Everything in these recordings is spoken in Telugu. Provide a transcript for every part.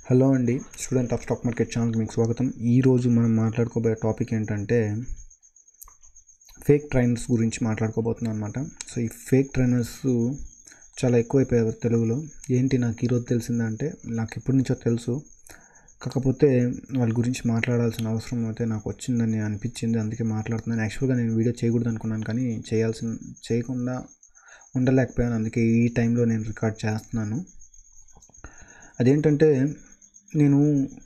హలో అండి స్టూడెంట్ ఆఫ్ స్టాక్ మార్కెట్ ఛానల్కి మీకు స్వాగతం ఈరోజు మనం మాట్లాడుకోబోయే టాపిక్ ఏంటంటే ఫేక్ ట్రైనర్స్ గురించి మాట్లాడుకోబోతున్నాం అనమాట సో ఈ ఫేక్ ట్రైనర్స్ చాలా ఎక్కువైపోయారు తెలుగులో ఏంటి నాకు ఈరోజు తెలిసిందంటే నాకు ఎప్పటి నుంచో తెలుసు కాకపోతే వాళ్ళ గురించి మాట్లాడాల్సిన అవసరం అయితే నాకు వచ్చిందని అనిపించింది అందుకే మాట్లాడుతున్నాను యాక్చువల్గా నేను వీడియో చేయకూడదు అనుకున్నాను కానీ చేయాల్సిన చేయకుండా ఉండలేకపోయాను అందుకే ఈ టైంలో నేను రికార్డ్ చేస్తున్నాను అదేంటంటే నేను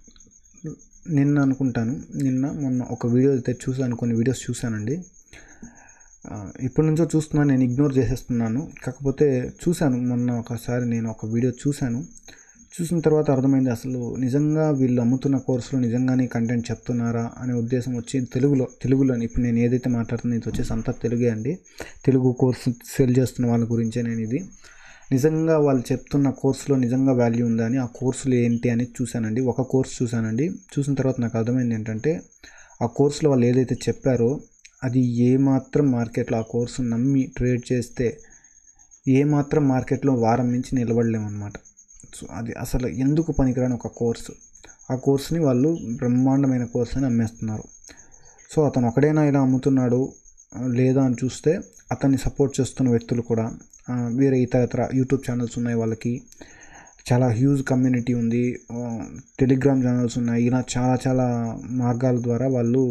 నిన్న అనుకుంటాను నిన్న మొన్న ఒక వీడియో అయితే చూసాను కొన్ని వీడియోస్ చూశానండి ఆ, ఇప్పటి నుంచో చూస్తున్నాను నేను ఇగ్నోర్ చేసేస్తున్నాను కాకపోతే చూశాను మొన్న ఒకసారి నేను ఒక వీడియో చూశాను చూసిన తర్వాత అర్థమైంది అసలు నిజంగా వీళ్ళు అమ్ముతున్న కోర్సులో నిజంగానే కంటెంట్ చెప్తున్నారా అనే ఉద్దేశం వచ్చి తెలుగులో తెలుగులో ఇప్పుడు నేను ఏదైతే మాట్లాడుతున్నా ఇది వచ్చేసి అంతా తెలుగే అండి తెలుగు కోర్సు సెల్ చేస్తున్న వాళ్ళ గురించే నేను ఇది నిజంగా వాళ్ళు చెప్తున్న కోర్సులో నిజంగా వాల్యూ ఉందా అని ఆ కోర్సులు ఏంటి అని చూశానండి ఒక కోర్స్ చూశానండి చూసిన తర్వాత నాకు అర్థమైంది ఏంటంటే ఆ కోర్సులో వాళ్ళు ఏదైతే చెప్పారో అది ఏమాత్రం మార్కెట్లో ఆ కోర్సు నమ్మి ట్రేడ్ చేస్తే ఏమాత్రం మార్కెట్లో వారం నుంచి నిలబడలేమన్నమాట సో అది అసలు ఎందుకు పనికిరాని ఒక కోర్సు ఆ కోర్సుని వాళ్ళు బ్రహ్మాండమైన కోర్సు అని అమ్మేస్తున్నారు సో అతను ఒకడైనా ఇలా అమ్ముతున్నాడు ఆ, లేదా అని చూస్తే అతన్ని సపోర్ట్ చేస్తున్న వ్యక్తులు కూడా ఆ, వేరే ఇతర ఇతర యూట్యూబ్ ఛానల్స్ ఉన్నాయి వాళ్ళకి చాలా హ్యూజ్ కమ్యూనిటీ ఉంది ఆ, టెలిగ్రామ్ ఛానల్స్ ఉన్నాయి ఇలా చాలా చాలా మార్గాల ద్వారా వాళ్ళు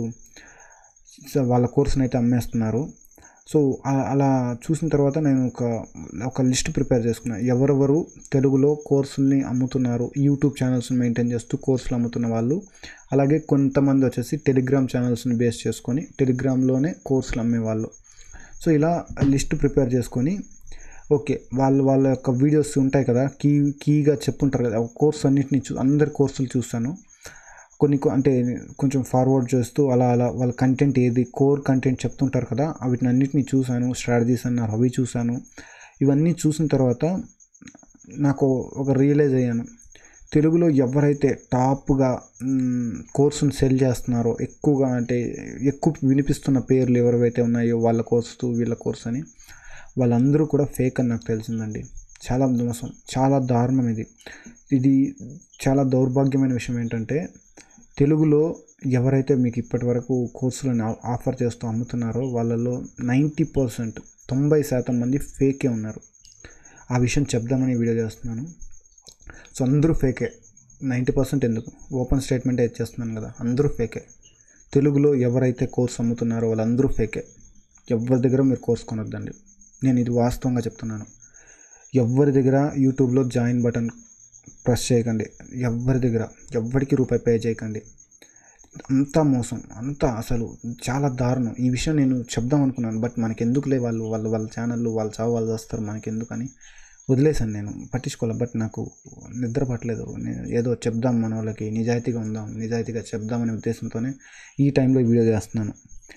స- వాళ్ళ కోర్సుని అయితే అమ్మేస్తున్నారు సో ఆ- అలా చూసిన తర్వాత నేను ఒక ఒక లిస్ట్ ప్రిపేర్ చేసుకున్నాను ఎవరెవరు తెలుగులో కోర్సుల్ని అమ్ముతున్నారు యూట్యూబ్ ఛానల్స్ని మెయింటైన్ చేస్తూ కోర్సులు అమ్ముతున్న వాళ్ళు అలాగే కొంతమంది వచ్చేసి టెలిగ్రామ్ ఛానల్స్ని బేస్ చేసుకొని టెలిగ్రామ్లోనే కోర్సులు అమ్మేవాళ్ళు సో ఇలా లిస్ట్ ప్రిపేర్ చేసుకొని ఓకే వాళ్ళు వాళ్ళ యొక్క వీడియోస్ ఉంటాయి కదా కీ కీగా చెప్పుంటారు కదా ఆ కోర్స్ అన్నిటిని చూ అందరి కోర్సులు చూస్తాను కొన్ని కొ- అంటే కొంచెం ఫార్వర్డ్ చేస్తూ అలా అలా వాళ్ళ కంటెంట్ ఏది కోర్ కంటెంట్ చెప్తుంటారు కదా వీటిని అన్నిటిని చూశాను స్ట్రాటజీస్ అన్నారు అవి చూశాను ఇవన్నీ చూసిన తర్వాత నాకు ఒక రియలైజ్ అయ్యాను తెలుగులో ఎవరైతే టాప్గా మ్, కోర్సును సెల్ చేస్తున్నారో ఎక్కువగా అంటే ఎక్కువ వినిపిస్తున్న పేర్లు ఎవరైతే ఉన్నాయో వాళ్ళ కోర్సు వీళ్ళ కోర్స్ అని వాళ్ళందరూ కూడా ఫేక్ అని నాకు తెలిసిందండి చాలా మోసం చాలా దారుణం ఇది ఇది చాలా దౌర్భాగ్యమైన విషయం ఏంటంటే తెలుగులో ఎవరైతే మీకు ఇప్పటి వరకు కోర్సులను ఆ- ఆఫర్ చేస్తూ అమ్ముతున్నారో వాళ్ళలో నైంటీ పర్సెంట్ తొంభై శాతం మంది ఫేకే ఉన్నారు ఆ విషయం చెప్దామని వీడియో చేస్తున్నాను సో అందరూ ఫేకే నైంటీ పర్సెంట్ ఎందుకు ఓపెన్ స్టేట్మెంటే ఇచ్చేస్తున్నాను కదా అందరూ ఫేకే తెలుగులో ఎవరైతే కోర్స్ అమ్ముతున్నారో వాళ్ళందరూ ఫేకే ఎవరి దగ్గర మీరు కోర్స్ కొనొద్దండి నేను ఇది వాస్తవంగా చెప్తున్నాను ఎవరి దగ్గర యూట్యూబ్లో జాయిన్ బటన్ ప్రెస్ చేయకండి ఎవరి దగ్గర ఎవరికి రూపాయి పే చేయకండి అంతా మోసం అంతా అసలు చాలా దారుణం ఈ విషయం నేను చెప్దాం అనుకున్నాను బట్ మనకి ఎందుకులే వాళ్ళు వాళ్ళు వాళ్ళ ఛానళ్ళు వాళ్ళు చావు వాళ్ళు వస్తారు మనకి ఎందుకని వదిలేసాను నేను పట్టించుకోలే బట్ నాకు నిద్ర పట్టలేదు నేను ఏదో చెప్దాం మన వాళ్ళకి నిజాయితీగా ఉందాం నిజాయితీగా చెప్దామనే ఉద్దేశంతోనే ఈ టైంలో ఈ వీడియో చేస్తున్నాను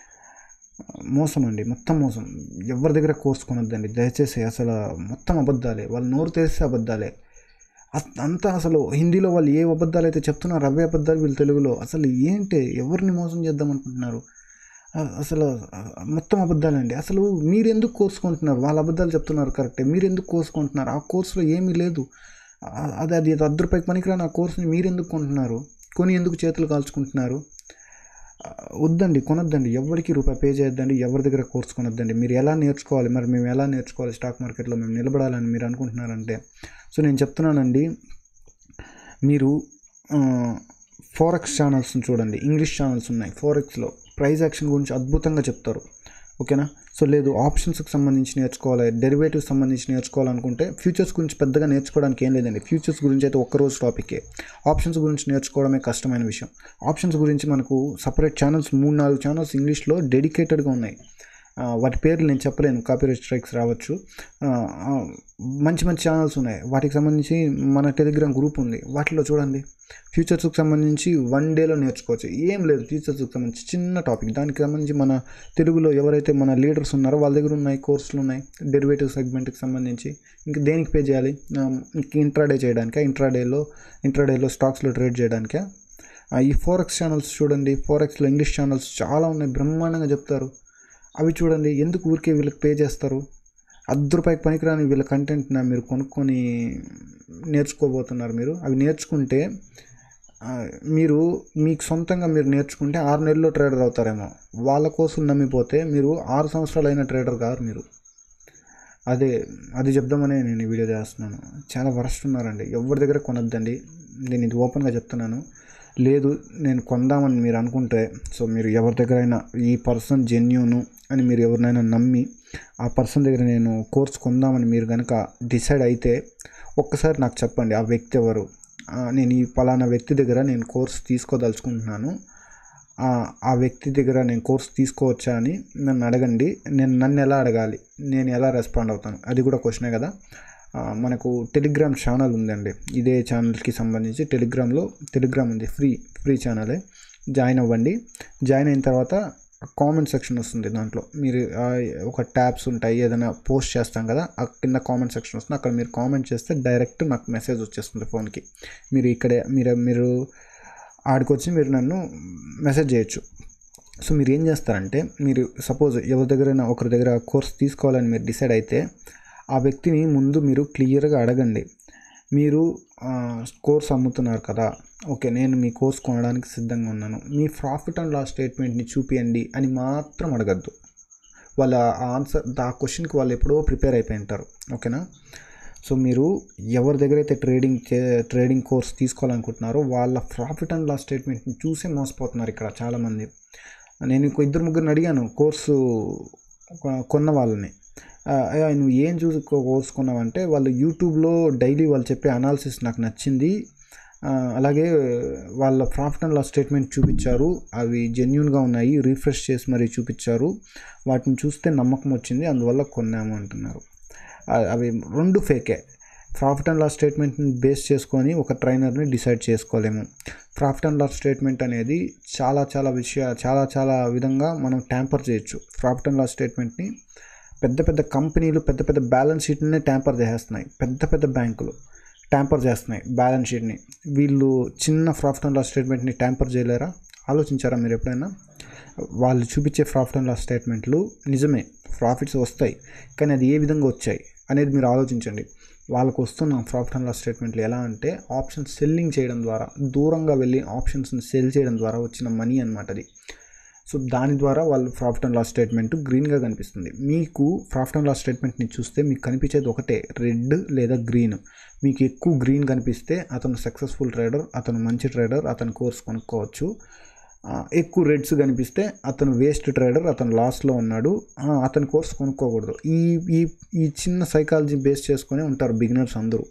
మోసం అండి మొత్తం మోసం ఎవరి దగ్గర కోర్స్ కొనొద్దండి దయచేసి అసలు మొత్తం అబద్ధాలే వాళ్ళు నోరు తెరిస్తే అబద్ధాలే అ- అంతా అసలు హిందీలో వాళ్ళు ఏ అబద్ధాలు అయితే చెప్తున్నారు అవే అబద్ధాలు వీళ్ళు తెలుగులో అసలు ఏంటి ఎవరిని మోసం చేద్దాం అనుకుంటున్నారు అ- అసలు అ, మొత్తం అబద్ధాలండి అసలు మీరు ఎందుకు కోర్స్ కొంటున్నారు వాళ్ళ అబద్ధాలు చెప్తున్నారు కరెక్టే మీరు ఎందుకు కోర్స్ కొంటున్నారు ఆ కోర్సులో ఏమీ లేదు అ- అది అది అర్ధ రూపాయికి పనికిరాని ఆ కోర్సుని మీరు ఎందుకు కొంటున్నారు కొని ఎందుకు చేతులు కాల్చుకుంటున్నారు ఆ, వద్దండి కొనొద్దండి ఎవరికి రూపాయి పే చేయొద్దండి ఎవరి దగ్గర కోర్స్ కొనొద్దండి మీరు ఎలా నేర్చుకోవాలి మరి మేము ఎలా నేర్చుకోవాలి స్టాక్ మార్కెట్లో మేము నిలబడాలని మీరు అనుకుంటున్నారంటే సో నేను చెప్తున్నానండి మీరు ఫోరెక్స్ ఛానల్స్ని చూడండి ఇంగ్లీష్ ఛానల్స్ ఉన్నాయి ఫోరెక్స్లో ప్రైస్ యాక్షన్ గురించి అద్భుతంగా చెప్తారు ఓకేనా సో లేదు ఆప్షన్స్కి సంబంధించి నేర్చుకోవాలి డెరివేటివ్స్ సంబంధించి నేర్చుకోవాలనుకుంటే ఫ్యూచర్స్ గురించి పెద్దగా నేర్చుకోవడానికి ఏం లేదండి ఫ్యూచర్స్ గురించి అయితే ఒక్కరోజు టాపికే ఆప్షన్స్ గురించి నేర్చుకోవడమే కష్టమైన విషయం ఆప్షన్స్ గురించి మనకు సపరేట్ ఛానల్స్ మూడు నాలుగు ఛానల్స్ ఇంగ్లీష్లో డెడికేటెడ్గా ఉన్నాయి ఆ, వాటి పేర్లు నేను చెప్పలేను కాపీరైట్ స్ట్రైక్స్ రావచ్చు ఆ, ఆ, మంచి మంచి ఛానల్స్ ఉన్నాయి వాటికి సంబంధించి మన టెలిగ్రామ్ గ్రూప్ ఉంది వాటిలో చూడండి ఫ్యూచర్స్కి సంబంధించి వన్ డేలో నేర్చుకోవచ్చు ఏం లేదు ఫ్యూచర్స్కి సంబంధించి చిన్న టాపిక్ దానికి సంబంధించి మన తెలుగులో ఎవరైతే మన లీడర్స్ ఉన్నారో వాళ్ళ దగ్గర ఉన్నాయి కోర్సులు ఉన్నాయి డెరివేటివ్ సెగ్మెంట్కి సంబంధించి ఇంకా దేనికి పే చేయాలి ఆ, ఇంక ఇంట్రాడే చేయడానికా ఇంట్రాడేలో ఇంట్రాడేలో స్టాక్స్లో ట్రేడ్ చేయడానికా ఆ, ఈ ఫోరెక్స్ ఛానల్స్ చూడండి ఫోరెక్స్లో ఇంగ్లీష్ ఛానల్స్ చాలా ఉన్నాయి బ్రహ్మాండంగా చెప్తారు అవి చూడండి ఎందుకు ఊరికే వీళ్ళకి పే చేస్తారు అర్ధ రూపాయికి పనికిరాని వీళ్ళ కంటెంట్ మీరు కొనుక్కొని నేర్చుకోబోతున్నారు మీరు అవి నేర్చుకుంటే ఆ, మీరు మీకు సొంతంగా మీరు నేర్చుకుంటే ఆరు నెలల్లో ట్రేడర్ అవుతారేమో వాళ్ళ కోసం నమ్మిపోతే మీరు ఆరు సంవత్సరాలు అయిన ట్రేడర్ కాదు మీరు అదే అది చెప్దామనే నేను ఈ వీడియో చేస్తున్నాను చాలా వరస్ట్ ఉన్నారండి ఎవరి దగ్గర కొనొద్దండి నేను ఇది ఓపెన్గా చెప్తున్నాను లేదు నేను కొందామని మీరు అనుకుంటే సో మీరు ఎవరి దగ్గర అయినా ఈ పర్సన్ జెన్యూను అని మీరు ఎవరినైనా నమ్మి ఆ పర్సన్ దగ్గర నేను కోర్స్ కొందామని మీరు కనుక డిసైడ్ అయితే ఒక్కసారి నాకు చెప్పండి ఆ వ్యక్తి ఎవరు ఆ, నేను ఈ పలానా వ్యక్తి దగ్గర నేను కోర్స్ తీసుకోదలుచుకుంటున్నాను ఆ ఆ వ్యక్తి దగ్గర నేను కోర్స్ తీసుకోవచ్చా అని నన్ను అడగండి నేను నన్ను ఎలా అడగాలి నేను ఎలా రెస్పాండ్ అవుతాను అది కూడా క్వశ్చనే కదా ఆ, మనకు టెలిగ్రామ్ ఛానల్ ఉందండి ఇదే ఛానల్కి సంబంధించి టెలిగ్రామ్లో టెలిగ్రామ్ ఉంది ఫ్రీ ఫ్రీ ఛానలే జాయిన్ అవ్వండి జాయిన్ అయిన తర్వాత కామెంట్ సెక్షన్ వస్తుంది దాంట్లో మీరు ఆ, ఒక ట్యాబ్స్ ఉంటాయి ఏదైనా పోస్ట్ చేస్తాం కదా ఆ కింద కామెంట్ సెక్షన్ వస్తుంది అక్కడ మీరు కామెంట్ చేస్తే డైరెక్ట్ నాకు మెసేజ్ వచ్చేస్తుంది ఫోన్కి మీరు ఇక్కడే మీరు మీరు ఆడికి వచ్చి మీరు నన్ను మెసేజ్ చేయొచ్చు సో మీరు ఏం చేస్తారంటే మీరు సపోజ్ ఎవరి దగ్గరైనా ఒకరి దగ్గర కోర్స్ తీసుకోవాలని మీరు డిసైడ్ అయితే ఆ వ్యక్తిని ముందు మీరు క్లియర్గా అడగండి మీరు ఆ, కోర్స్ అమ్ముతున్నారు కదా ఓకే నేను మీ కోర్స్ కొనడానికి సిద్ధంగా ఉన్నాను మీ ప్రాఫిట్ అండ్ లాస్ స్టేట్మెంట్ని చూపియండి అని మాత్రం అడగద్దు వాళ్ళ ఆన్సర్ ఆ క్వశ్చన్కి వాళ్ళు ఎప్పుడో ప్రిపేర్ అయిపోయి ఉంటారు ఓకేనా సో మీరు ఎవరి దగ్గర అయితే ట్రేడింగ్ చే- ట్రేడింగ్ కోర్స్ తీసుకోవాలనుకుంటున్నారో వాళ్ళ ప్రాఫిట్ అండ్ లాస్ స్టేట్మెంట్ని చూసే మోసపోతున్నారు ఇక్కడ చాలామంది నేను ఇంకో ఇద్దరు ముగ్గురిని అడిగాను కోర్సు కొ- కొన్న వాళ్ళని ఆ, అయ్యా నువ్వు ఏం చూసి కో- కోర్స్ కొన్నావంటే వాళ్ళు యూట్యూబ్లో డైలీ వాళ్ళు చెప్పే అనాలిసిస్ నాకు నచ్చింది ఆ, అలాగే వాళ్ళ ప్రాఫిట్ అండ్ లాస్ స్టేట్మెంట్ చూపించారు అవి జెన్యున్గా ఉన్నాయి రీఫ్రెష్ చేసి మరీ చూపించారు వాటిని చూస్తే నమ్మకం వచ్చింది అందువల్ల కొన్నాము అంటున్నారు ఆ- అవి రెండు ఫేకే ప్రాఫిట్ అండ్ లాస్ స్టేట్మెంట్ని బేస్ చేసుకొని ఒక ట్రైనర్ని డిసైడ్ చేసుకోలేము ప్రాఫిట్ అండ్ లాస్ స్టేట్మెంట్ అనేది చాలా చాలా విషయ చాలా చాలా విధంగా మనం ట్యాంపర్ చేయొచ్చు ప్రాఫిట్ అండ్ లాస్ స్టేట్మెంట్ని పెద్ద పెద్ద కంపెనీలు పెద్ద పెద్ద బ్యాలెన్స్ షీట్ని ట్యాంపర్ చేసేస్తున్నాయి పెద్ద పెద్ద బ్యాంకులు ట్యాంపర్ చేస్తున్నాయి బ్యాలెన్స్ షీట్ని వీళ్ళు చిన్న ప్రాఫిట్ అండ్ లాస్ స్టేట్మెంట్ని ట్యాంపర్ చేయలేరా ఆలోచించారా మీరు ఎప్పుడైనా వాళ్ళు చూపించే ప్రాఫిట్ అండ్ లాస్ స్టేట్మెంట్లు నిజమే ప్రాఫిట్స్ వస్తాయి కానీ అది ఏ విధంగా వచ్చాయి అనేది మీరు ఆలోచించండి వాళ్ళకు వస్తున్న ప్రాఫిట్ అండ్ లాస్ స్టేట్మెంట్లు ఎలా అంటే ఆప్షన్ సెల్లింగ్ చేయడం ద్వారా దూరంగా వెళ్ళి ఆప్షన్స్ని సెల్ చేయడం ద్వారా వచ్చిన మనీ అనమాట అది సో దాని ద్వారా వాళ్ళు ప్రాఫిట్ అండ్ లాస్ స్టేట్మెంట్ గ్రీన్గా కనిపిస్తుంది మీకు ప్రాఫిట్ అండ్ లాస్ స్టేట్మెంట్ని చూస్తే మీకు కనిపించేది ఒకటే రెడ్ లేదా గ్రీన్ మీకు ఎక్కువ గ్రీన్ కనిపిస్తే అతను సక్సెస్ఫుల్ ట్రేడర్ అతను మంచి ట్రేడర్ అతను కోర్స్ కొనుక్కోవచ్చు ఆ, ఎక్కువ రెడ్స్ కనిపిస్తే అతను వేస్ట్ ట్రేడర్ అతను లాస్లో ఉన్నాడు ఆ, అతని కోర్స్ కొనుక్కోకూడదు ఈ ఈ ఈ చిన్న సైకాలజీ బేస్ చేసుకొని ఉంటారు బిగినర్స్ అందరూ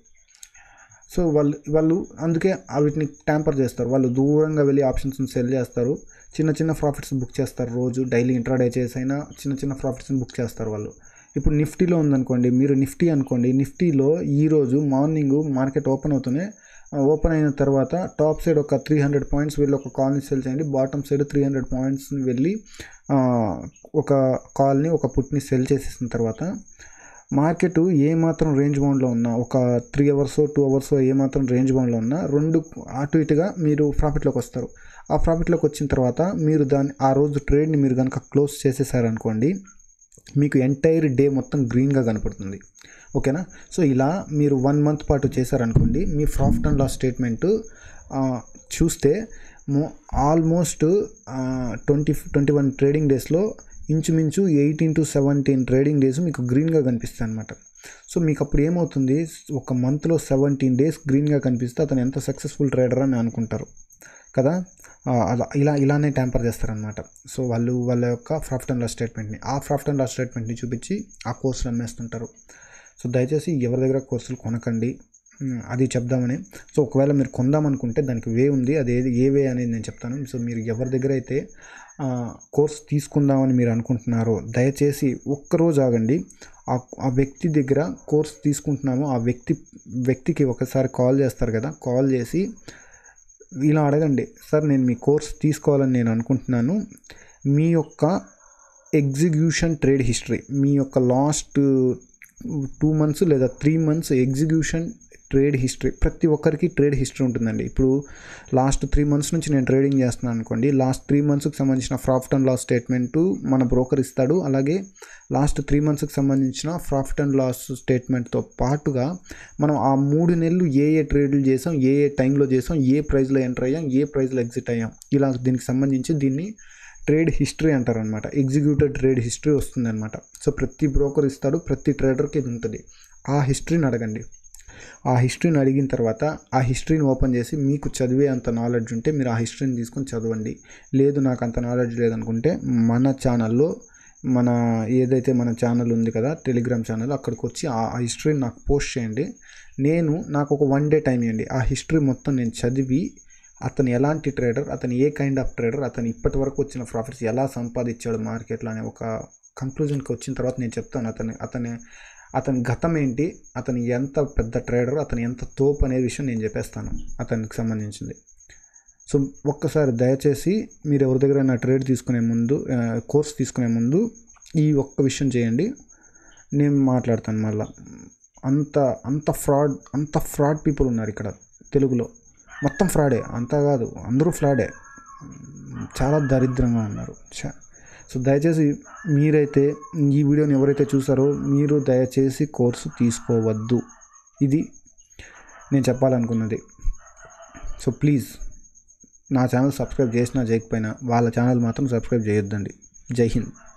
సో వాళ్ళు వాళ్ళు అందుకే ఆ వీటిని ట్యాంపర్ చేస్తారు వాళ్ళు దూరంగా వెళ్ళి ఆప్షన్స్ని సెల్ చేస్తారు చిన్న చిన్న ప్రాఫిట్స్ బుక్ చేస్తారు రోజు డైలీ ఇంట్రాడే చేసి అయినా చిన్న చిన్న ప్రాఫిట్స్ని బుక్ చేస్తారు వాళ్ళు ఇప్పుడు నిఫ్టీలో ఉందనుకోండి మీరు నిఫ్టీ అనుకోండి నిఫ్టీలో ఈరోజు మార్నింగ్ మార్కెట్ ఓపెన్ అవుతూనే ఓపెన్ అయిన తర్వాత టాప్ సైడ్ ఒక త్రీ హండ్రెడ్ పాయింట్స్ వెళ్ళి ఒక కాల్ని సెల్ చేయండి బాటమ్ సైడ్ త్రీ హండ్రెడ్ పాయింట్స్ని వెళ్ళి ఆ, ఒక కాల్ని ఒక పుట్ని సెల్ చేసేసిన తర్వాత మార్కెట్ ఏ మాత్రం రేంజ్ బౌండ్లో ఉన్నా ఒక త్రీ అవర్స్ టూ అవర్స్ ఏ మాత్రం రేంజ్ బౌండ్లో ఉన్నా రెండు అటు ఇటుగా మీరు ప్రాఫిట్లోకి వస్తారు ఆ ప్రాఫిట్లోకి వచ్చిన తర్వాత మీరు దాన్ని ఆ రోజు ట్రేడ్ని మీరు కనుక క్లోజ్ చేసేసారనుకోండి మీకు ఎంటైర్ డే మొత్తం గ్రీన్గా కనపడుతుంది ఓకేనా సో ఇలా మీరు వన్ మంత్ పాటు చేశారనుకోండి మీ ప్రాఫిట్ అండ్ లాస్ స్టేట్మెంట్ చూస్తే మో almost twenty twenty one trading డేస్లో ఇంచుమించు eighteen to seventeen trading days మీకు గ్రీన్గా కనిపిస్తాయి అనమాట సో మీకు అప్పుడు ఏమవుతుంది ఒక మంత్లో సెవెంటీన్ డేస్ గ్రీన్గా కనిపిస్తే అతను ఎంత సక్సెస్ఫుల్ ట్రేడర్ అని అనుకుంటారు కదా ఆ, అలా ఇలా ఇలానే ట్యాంపర్ చేస్తారనమాట సో వాళ్ళు వాళ్ళ యొక్క ప్రాఫిట్ అండ్ లాస్ స్టేట్మెంట్ని ఆ ప్రాఫిట్ అండ్ లాస్ స్టేట్మెంట్ని చూపించి ఆ కోర్సులు అమ్మేస్తుంటారు సో దయచేసి ఎవరి దగ్గర కోర్సులు కొనకండి ఉమ్, అది చెప్దామని సో ఒకవేళ మీరు కొందామనుకుంటే దానికి వే ఉంది అది ఏది ఏ వే అనేది నేను చెప్తాను సో మీరు ఎవరి దగ్గర అయితే ఆ, కోర్స్ తీసుకుందామని మీరు అనుకుంటున్నారో దయచేసి ఒక్కరోజు ఆగండి ఆ ఆ వ్యక్తి దగ్గర కోర్స్ తీసుకుంటున్నామో ఆ వ్యక్తి వ్యక్తికి ఒకసారి కాల్ చేస్తారు కదా కాల్ చేసి ఇలా అడగండి సార్ నేను మీ కోర్స్ తీసుకోవాలని నేను అనుకుంటున్నాను మీ యొక్క ఎగ్జిక్యూషన్ ట్రేడ్ హిస్టరీ మీ యొక్క లాస్ట్ టూ మంత్స్ లేదా three months execution trade history ప్రతి ఒక్కరికి ట్రేడ్ హిస్టరీ ఉంటుందండి ఇప్పుడు లాస్ట్ త్రీ మంత్స్ నుంచి నేను ట్రేడింగ్ చేస్తున్నాను అనుకోండి లాస్ట్ త్రీ మంత్స్కి సంబంధించిన ప్రాఫిట్ అండ్ లాస్ స్టేట్మెంట్ మన బ్రోకర్ ఇస్తాడు అలాగే లాస్ట్ త్రీ మంత్స్కి సంబంధించిన ప్రాఫిట్ అండ్ లాస్ స్టేట్మెంట్తో పాటుగా మనం ఆ మూడు నెలలు ఏ ఏ ట్రేడ్లు చేసాం ఏ ఏ టైంలో చేసాం ఏ ప్రైస్లో ఎంటర్ అయ్యాం ఏ ప్రైస్లో ఎగ్జిట్ అయ్యాం ఇలా దీనికి సంబంధించి దీన్ని ట్రేడ్ హిస్టరీ అంటారనమాట ఎగ్జిక్యూటెడ్ ట్రేడ్ హిస్టరీ వస్తుందన్నమాట సో ప్రతి బ్రోకర్ ఇస్తాడు ప్రతి ట్రేడర్కి ఇది ఉంటుంది ఆ హిస్టరీని అడగండి ఆ హిస్టరీని అడిగిన తర్వాత ఆ హిస్టరీని ఓపెన్ చేసి మీకు చదివే అంత నాలెడ్జ్ ఉంటే మీరు ఆ హిస్టరీని తీసుకొని చదవండి లేదు నాకు అంత నాలెడ్జ్ లేదనుకుంటే మన ఛానల్లో మన ఏదైతే మన ఛానల్ ఉంది కదా టెలిగ్రామ్ ఛానల్ అక్కడికి వచ్చి ఆ హిస్టరీని నాకు పోస్ట్ చేయండి నేను నాకు ఒక వన్ డే టైం ఇవ్వండి ఆ హిస్టరీ మొత్తం నేను చదివి అతను ఎలాంటి ట్రేడర్ అతను ఏ కైండ్ ఆఫ్ ట్రేడర్ అతను ఇప్పటి వరకు వచ్చిన ప్రాఫిట్స్ ఎలా సంపాదించాడు మార్కెట్లో అనే ఒక కంక్లూజన్కి వచ్చిన తర్వాత నేను చెప్తాను అతని అతని అతని గతం ఏంటి అతను ఎంత పెద్ద ట్రేడర్ అతను ఎంత తోపు అనే విషయం నేను చెప్పేస్తాను అతనికి సంబంధించింది సో ఒక్కసారి దయచేసి మీరు ఎవరి దగ్గరైనా ట్రేడ్ తీసుకునే ముందు కోర్స్ తీసుకునే ముందు ఈ ఒక్క విషయం చేయండి నేను మాట్లాడతాను మళ్ళా అంత అంత ఫ్రాడ్ అంత ఫ్రాడ్ పీపుల్ ఉన్నారు ఇక్కడ తెలుగులో మొత్తం ఫ్రాడే అంతా కాదు అందరూ ఫ్రాడే చాలా దరిద్రంగా ఉన్నారు చా సో దయచేసి మీరైతే ఈ వీడియోని ఎవరైతే చూసారో మీరు దయచేసి కోర్సు తీసుకోవద్దు ఇది నేను చెప్పాలనుకున్నది సో ప్లీజ్ నా ఛానల్ సబ్స్క్రైబ్ చేసినా చేయకపోయినా వాళ్ళ ఛానల్ మాత్రం సబ్స్క్రైబ్ చేయొద్దండి జై హింద్